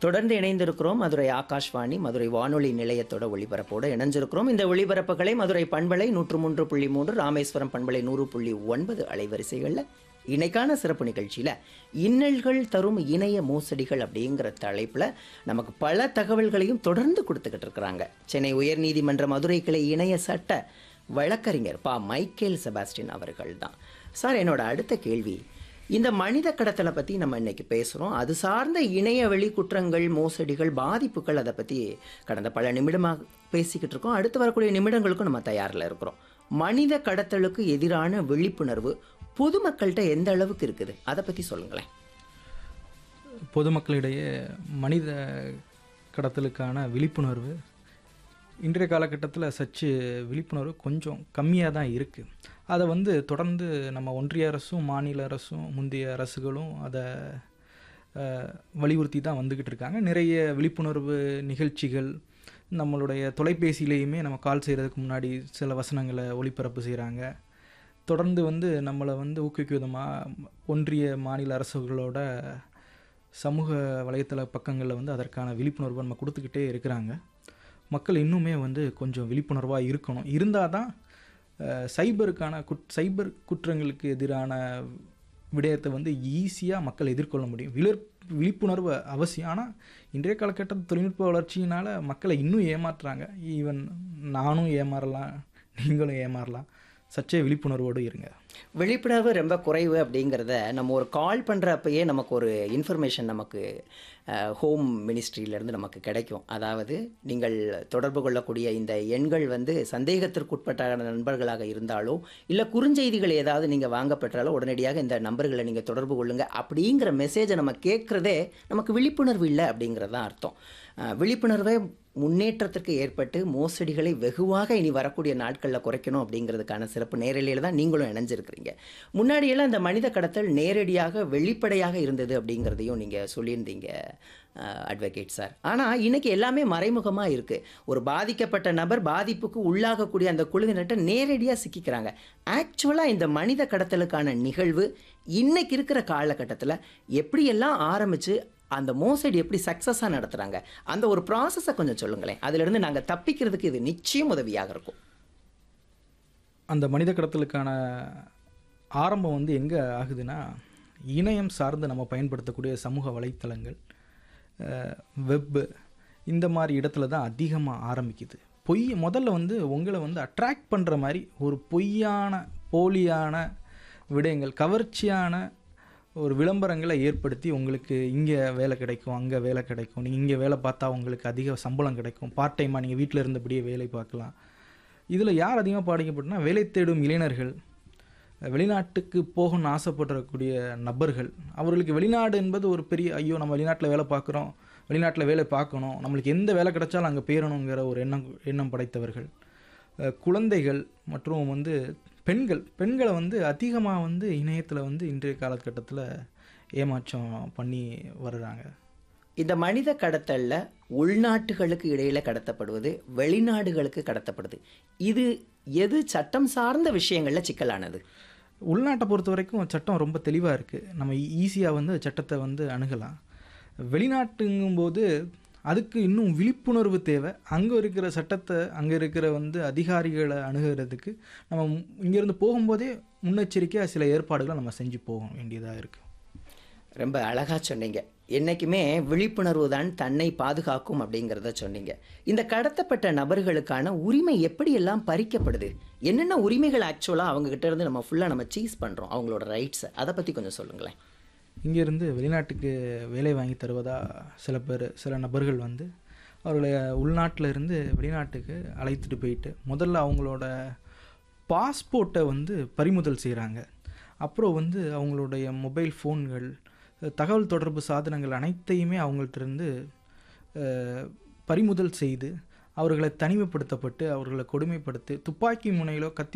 தொடர்ந்து இணைந்திருக்கிறோம் மதுரை ஆகாஷ்வாணி மதுரை வானொலி நிலையத்தோட ஒளிபரப்போடு இணைஞ்சிருக்கிறோம் இந்த ஒளிபரப்புகளை மதுரை பண்பலை நூற்று மூன்று புள்ளி மூன்று ராமேஸ்வரம் பண்பலை நூறு புள்ளி ஒன்பது அலைவரிசைகளில் இன்னைக்கான சிறப்பு நிகழ்ச்சியில் இன்னல்கள் தரும் இணைய மோசடிகள் அப்படிங்கிற தலைப்பில் நமக்கு பல தகவல்களையும் தொடர்ந்து கொடுத்துக்கிட்டு இருக்கிறாங்க சென்னை உயர்நீதிமன்ற மதுரை கிளை இணைய சட்ட வழக்கறிஞர் பா மைக்கேல் செபாஸ்டின் அவர்கள் தான் சார் என்னோட அடுத்த கேள்வி இந்த மனித கடத்தலை பற்றி நம்ம இன்னைக்கு பேசுகிறோம் அது சார்ந்த இணைய வெளி குற்றங்கள் மோசடிகள் பாதிப்புகள் அதை பற்றி கடந்த பல நிமிடமாக பேசிக்கிட்டு இருக்கோம் அடுத்து வரக்கூடிய நிமிடங்களுக்கும் நம்ம தயாரில் இருக்கிறோம் மனித கடத்தலுக்கு எதிரான விழிப்புணர்வு பொதுமக்கள்கிட்ட எந்த அளவுக்கு இருக்குது அதை பற்றி சொல்லுங்களேன் பொதுமக்களிடையே மனித கடத்தலுக்கான விழிப்புணர்வு இன்றைய காலகட்டத்தில் சற்று விழிப்புணர்வு கொஞ்சம் கம்மியாக தான் இருக்குது அதை வந்து தொடர்ந்து நம்ம ஒன்றிய அரசும் மாநில அரசும் முந்தைய அரசுகளும் அதை அஹ், வலியுறுத்தி தான் வந்துக்கிட்டு இருக்காங்க நிறைய விழிப்புணர்வு நிகழ்ச்சிகள் நம்மளுடைய தொலைபேசியிலையுமே நம்ம கால் செய்கிறதுக்கு முன்னாடி சில வசனங்களை ஒளிபரப்பு செய்கிறாங்க தொடர்ந்து வந்து நம்மளை வந்து ஊக்குவிக்கும் விதமாக ஒன்றிய மாநில அரசுகளோட சமூக வலைத்தள பக்கங்களில் வந்து அதற்கான விழிப்புணர்வை நம்ம கொடுத்துக்கிட்டே இருக்கிறாங்க மக்கள் இன்னுமே வந்து கொஞ்சம் விழிப்புணர்வாக இருக்கணும் இருந்தால் தான் அஹ், சைபருக்கான குட் சைபர் குற்றங்களுக்கு எதிரான விடயத்தை வந்து ஈஸியாக மக்கள் எதிர்கொள்ள முடியும் விழிர் விழிப்புணர்வு அவசியம் ஆனால் இன்றைய காலகட்டத்தில் தொழில்நுட்ப வளர்ச்சியினால் மக்களை இன்னும் ஏமாற்றுறாங்க ஈவன் நானும் ஏமாறலாம் நீங்களும் ஏமாறலாம் சற்றே விழிப்புணர்வோடு இருங்க விழிப்புணர்வு ரொம்ப குறைவு அப்படிங்கிறத நம்ம ஒரு கால் பண்ணுறப்பயே நமக்கு ஒரு இன்ஃபர்மேஷன் நமக்கு ஹோம் மினிஸ்ட்ரியிலேருந்து நமக்கு கிடைக்கும் அதாவது நீங்கள் தொடர்பு கொள்ளக்கூடிய இந்த எண்கள் வந்து சந்தேகத்திற்குட்பட்ட நண்பர்களாக இருந்தாலோ இல்லை குறுஞ்செய்திகள் ஏதாவது நீங்கள் வாங்க பெற்றாலோ உடனடியாக இந்த நம்பர்களை நீங்கள் தொடர்பு கொள்ளுங்க அப்படிங்கிற மெசேஜை நம்ம கேட்குறதே நமக்கு விழிப்புணர்வு இல்லை அப்படிங்கிறது தான் அர்த்தம் அஹ், விழிப்புணர்வை முன்னேற்றத்திற்கு ஏற்பட்டு மோசடிகளை வெகுவாக இனி வரக்கூடிய நாட்களில் குறைக்கணும் அப்படிங்கிறதுக்கான சிறப்பு நேரலையில் தான் நீங்களும் இணைஞ்சிருக்கிறீங்க முன்னாடியெல்லாம் இந்த மனித கடத்தல் நேரடியாக வெளிப்படையாக இருந்தது அப்படிங்கிறதையும் நீங்கள் சொல்லியிருந்தீங்க அட்வொகேட் சார் ஆனால் இன்னைக்கு எல்லாமே மறைமுகமாக இருக்குது ஒரு பாதிக்கப்பட்ட நபர் பாதிப்புக்கு உள்ளாகக்கூடிய அந்த குழுவினர்கிட்ட நேரடியாக சிக்கிக்கிறாங்க ஆக்சுவலாக இந்த மனித கடத்தலுக்கான நிகழ்வு இன்னைக்கு இருக்கிற காலகட்டத்தில் எப்படியெல்லாம் ஆரம்பித்து அந்த மோசடி எப்படி சக்ஸஸாக நடத்துகிறாங்க அந்த ஒரு ப்ராசஸை கொஞ்சம் சொல்லுங்களேன் அதிலிருந்து நாங்கள் தப்பிக்கிறதுக்கு இது நிச்சயம் உதவியாக இருக்கும் அந்த மனித கடத்தலுக்கான ஆரம்பம் வந்து எங்கே ஆகுதுன்னா இணையம் சார்ந்து நம்ம பயன்படுத்தக்கூடிய சமூக வலைத்தளங்கள் வெப்பு இந்த மாதிரி இடத்துல தான் அதிகமாக ஆரம்பிக்குது பொய் முதல்ல வந்து உங்களை வந்து அட்ராக்ட் பண்ணுற மாதிரி ஒரு பொய்யான போலியான விடயங்கள் கவர்ச்சியான ஒரு விளம்பரங்களை ஏற்படுத்தி உங்களுக்கு இங்கே வேலை கிடைக்கும் அங்கே வேலை கிடைக்கும் நீங்கள் இங்கே வேலை பார்த்தா உங்களுக்கு அதிக சம்பளம் கிடைக்கும் பார்ட் டைமாக நீங்கள் வீட்டில் இருந்தபடியே வேலை பார்க்கலாம் இதில் யார் அதிகமாக பாதிக்கப்பட்டுனா வேலை தேடும் இளைஞர்கள் வெளிநாட்டுக்கு போகணும்னு ஆசைப்படக்கூடிய நபர்கள் அவர்களுக்கு வெளிநாடு என்பது ஒரு பெரிய ஐயோ நம்ம வெளிநாட்டில் வேலை பார்க்குறோம் வெளிநாட்டில் வேலை பார்க்கணும் நம்மளுக்கு எந்த வேலை கிடைச்சாலும் அங்கே போயிடணுங்கிற ஒரு எண்ணம் எண்ணம் படைத்தவர்கள் அஹ் குழந்தைகள் மற்றும் வந்து பெண்கள் பெண்களை வந்து அதிகமாக வந்து இணையத்தில் வந்து இன்றைய காலகட்டத்தில் ஏமாற்றம் பண்ணி வர்றாங்க இந்த மனித கடத்தலில் உள்நாட்டுகளுக்கு இடையில கடத்தப்படுவது வெளிநாடுகளுக்கு கடத்தப்படுது இது எது சட்டம் சார்ந்த விஷயங்களில் சிக்கலானது உள்நாட்டை பொறுத்த வரைக்கும் சட்டம் ரொம்ப தெளிவாக இருக்குது நம்ம ஈஸியாக வந்து சட்டத்தை வந்து அணுகலாம் வெளிநாட்டுங்கும்போது அதுக்கு இன்னும் விழிப்புணர்வு தேவை அங்கே இருக்கிற சட்டத்தை அங்கே இருக்கிற வந்து அதிகாரிகளை அணுகிறதுக்கு நம்ம இங்கேருந்து போகும்போதே முன்னெச்சரிக்கையாக சில ஏற்பாடுகளை நம்ம செஞ்சு போக வேண்டியதாக இருக்குது ரொம்ப அழகாக சொன்னீங்க என்றைக்குமே விழிப்புணர்வு தான் தன்னை பாதுகாக்கும் அப்படிங்கிறத சொன்னீங்க இந்த கடத்தப்பட்ட நபர்களுக்கான உரிமை எப்படியெல்லாம் பறிக்கப்படுது என்னென்ன உரிமைகள் ஆக்சுவலாக அவங்ககிட்ட இருந்து நம்ம ஃபுல்லாக நம்ம சீஸ் பண்ணுறோம் அவங்களோட ரைட்ஸை அதை பற்றி கொஞ்சம் சொல்லுங்களேன் இங்கேருந்து வெளிநாட்டுக்கு வேலை வாங்கி தருவதா சில பேர் சில நபர்கள் வந்து அவர்களை உள்நாட்டில் இருந்து வெளிநாட்டுக்கு அழைத்துட்டு போயிட்டு முதல்ல அவங்களோட பாஸ்போர்ட்டை வந்து பறிமுதல் செய்கிறாங்க அப்புறம் வந்து அவங்களுடைய மொபைல் ஃபோன்கள் தகவல் தொடர்பு சாதனங்கள் அனைத்தையுமே அவங்கள்ட்ட இருந்து அஹ், பறிமுதல் செய்து அவர்களை தனிமைப்படுத்தப்பட்டு அவர்களை கொடுமைப்படுத்தி துப்பாக்கி முனையிலோ கத்தி